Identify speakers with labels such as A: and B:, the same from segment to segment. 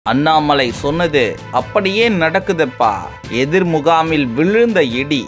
A: அண்ணாமலை சொன்னது அப்படியே நடக்குதுப்பா எதிர் முகாமில் விழுந்த இடி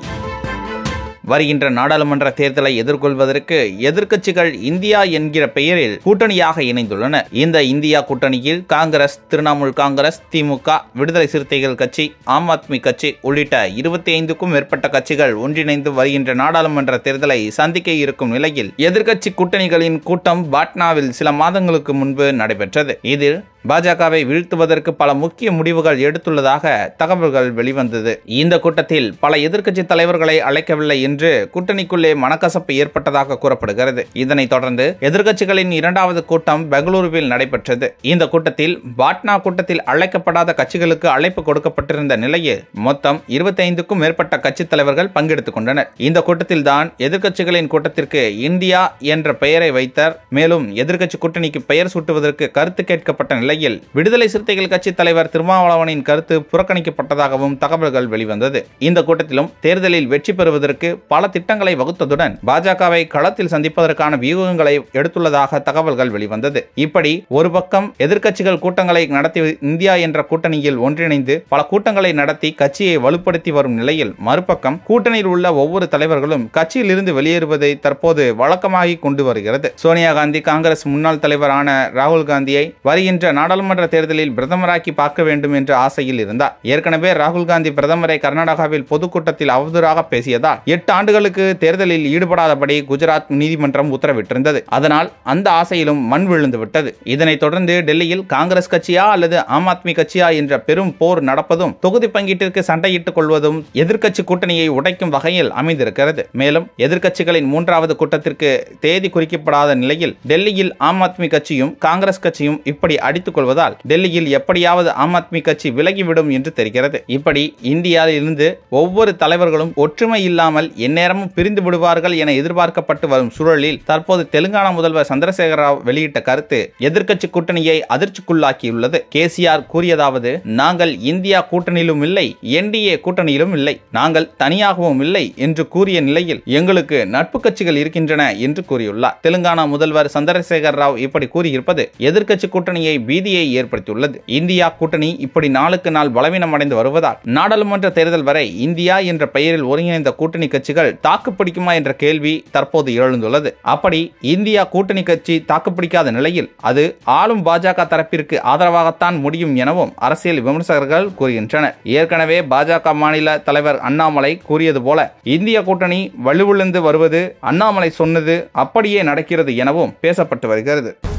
A: வருகின்ற நாடாளுமன்ற தேர்தலை எதிர்கொள்வதற்கு எதிர்க்கட்சிகள் இந்தியா என்கிற பெயரில் கூட்டணியாக இணைந்துள்ளன இந்த இந்தியா கூட்டணியில் காங்கிரஸ் திரிணாமுல் காங்கிரஸ் திமுக விடுதலை சிறுத்தைகள் கட்சி ஆம் ஆத்மி கட்சி உள்ளிட்ட இருபத்தி ஐந்துக்கும் மேற்பட்ட கட்சிகள் ஒன்றிணைந்து வருகின்ற நாடாளுமன்ற தேர்தலை சந்திக்க இருக்கும் நிலையில் எதிர்க்கட்சி கூட்டணிகளின் கூட்டம் பாட்னாவில் சில மாதங்களுக்கு முன்பு நடைபெற்றது இதில் பாஜகவை வீழ்த்துவதற்கு பல முக்கிய முடிவுகள் எடுத்துள்ளதாக தகவல்கள் வெளிவந்தது இந்த கூட்டத்தில் பல எதிர்க்கட்சி தலைவர்களை அழைக்கவில்லை என்று கூட்டணிக்குள்ளே மனக்கசப்பு ஏற்பட்டதாக கூறப்படுகிறது இதனைத் தொடர்ந்து எதிர்க்கட்சிகளின் இரண்டாவது கூட்டம் பெங்களூருவில் நடைபெற்றது இந்த கூட்டத்தில் பாட்னா கூட்டத்தில் அழைக்கப்படாத கட்சிகளுக்கு அழைப்பு கொடுக்கப்பட்டிருந்த நிலையில் மொத்தம் இருபத்தைந்துக்கும் மேற்பட்ட கட்சித் தலைவர்கள் பங்கெடுத்துக் கொண்டனர் இந்த கூட்டத்தில் தான் எதிர்க்கட்சிகளின் கூட்டத்திற்கு இந்தியா என்ற பெயரை வைத்தார் மேலும் எதிர்க்கட்சி கூட்டணிக்கு பெயர் சூட்டுவதற்கு கருத்து கேட்கப்பட்ட நிலையில் விடுதலை சிறுத்தைகள் கட்சி தலைவர் திருமாவளவனின் கருத்து புறக்கணிக்கப்பட்டதாகவும் தகவல்கள் வெளிவந்தது இந்த கூட்டத்திலும் தேர்தலில் வெற்றி பெறுவதற்கு பல திட்டங்களை வகுத்ததுடன் பாஜகவை களத்தில் சந்திப்பதற்கான வியூகங்களை எடுத்துள்ளதாக தகவல்கள் வெளிவந்தது இப்படி ஒரு பக்கம் எதிர்க்கட்சிகள் கூட்டங்களை நடத்தி இந்தியா என்ற கூட்டணியில் ஒன்றிணைந்து பல கூட்டங்களை நடத்தி கட்சியை வலுப்படுத்தி வரும் நிலையில் மறுபக்கம் கூட்டணியில் உள்ள ஒவ்வொரு தலைவர்களும் கட்சியில் இருந்து வெளியேறுவதை தற்போது வழக்கமாகி கொண்டு வருகிறது சோனியா காந்தி காங்கிரஸ் முன்னாள் தலைவரான ராகுல் காந்தியை வருகின்ற நாடாளுமன்ற தேர்தலில் பிரதமராக்கி பார்க்க வேண்டும் என்ற ஆசையில் இருந்தார் ஏற்கனவே ராகுல் காந்தி பிரதமரை கர்நாடகாவில் பொதுக்கூட்டத்தில் அவதூறாக பேசியதால் எட்டு ஆண்டுகளுக்கு தேர்தலில் ஈடுபடாதபடி குஜராத் நீதிமன்றம் உத்தரவிட்டிருந்தது அதனால் அந்த ஆசையிலும் மண் விழுந்து விட்டது இதனைத் தொடர்ந்து டெல்லியில் காங்கிரஸ் கட்சியா அல்லது ஆம் ஆத்மி கட்சியா என்ற பெரும் போர் நடப்பதும் தொகுதி பங்கீட்டிற்கு சண்டையிட்டுக் கொள்வதும் எதிர்க்கட்சி கூட்டணியை உடைக்கும் வகையில் அமைந்திருக்கிறது மேலும் எதிர்க்கட்சிகளின் மூன்றாவது கூட்டத்திற்கு தேதி குறிக்கப்படாத நிலையில் டெல்லியில் ஆம் ஆத்மி கட்சியும் காங்கிரஸ் கட்சியும் இப்படி அடித்துக் கொள்வதால் டெல்லியில் எப்படியாவது ஆம் ஆத்மி கட்சி விலகிவிடும் என்று தெரிகிறது இப்படி இந்தியாவில் இருந்து ஒவ்வொரு தலைவர்களும் ஒற்றுமை இல்லாமல் எந்நேரமும் பிரிந்து விடுவார்கள் என எதிர்பார்க்கப்பட்டு வரும் சூழலில் தற்போது தெலுங்கானா முதல்வர் சந்திரசேகர ராவ் வெளியிட்ட கருத்து எதிர்க்கட்சி கூட்டணியை அதிர்ச்சிக்குள்ளாக்கியுள்ளது கேசிஆர் கூறியதாவது நாங்கள் இந்தியா கூட்டணியிலும் இல்லை என்டிஏ கூட்டணியிலும் இல்லை நாங்கள் தனியாகவும் இல்லை என்று கூறிய நிலையில் எங்களுக்கு நட்பு கட்சிகள் இருக்கின்றன என்று கூறியுள்ளார் தெலுங்கானா முதல்வர் சந்திரசேகர் ராவ் இப்படி கூறியிருப்பது எதிர்க்கட்சி கூட்டணியை பீதியை ஏற்படுத்தியுள்ளது இந்தியா கூட்டணி இப்படி நாளுக்கு நாள் பலவீனமடைந்து வருவதால் நாடாளுமன்ற தேர்தல் வரை இந்தியா என்ற பெயரில் ஒருங்கிணைந்த கூட்டணி கட்சிகள் தாக்குப்பிடிக்குமா என்ற கேள்வி தற்போது எழுந்துள்ளது அப்படி இந்தியா கூட்டணி கட்சி தாக்குப்பிடிக்காத நிலையில் அது ஆளும் பாஜக தரப்பிற்கு ஆதரவாகத்தான் முடியும் எனவும் அரசியல் விமர்சகர்கள் கூறுகின்றனர் ஏற்கனவே பாஜக மாநில தலைவர் அண்ணாமலை கூறியது போல இந்திய கூட்டணி வலுவிழந்து வருவது அண்ணாமலை சொன்னது அப்படியே நடக்கிறது எனவும் பேசப்பட்டு வருகிறது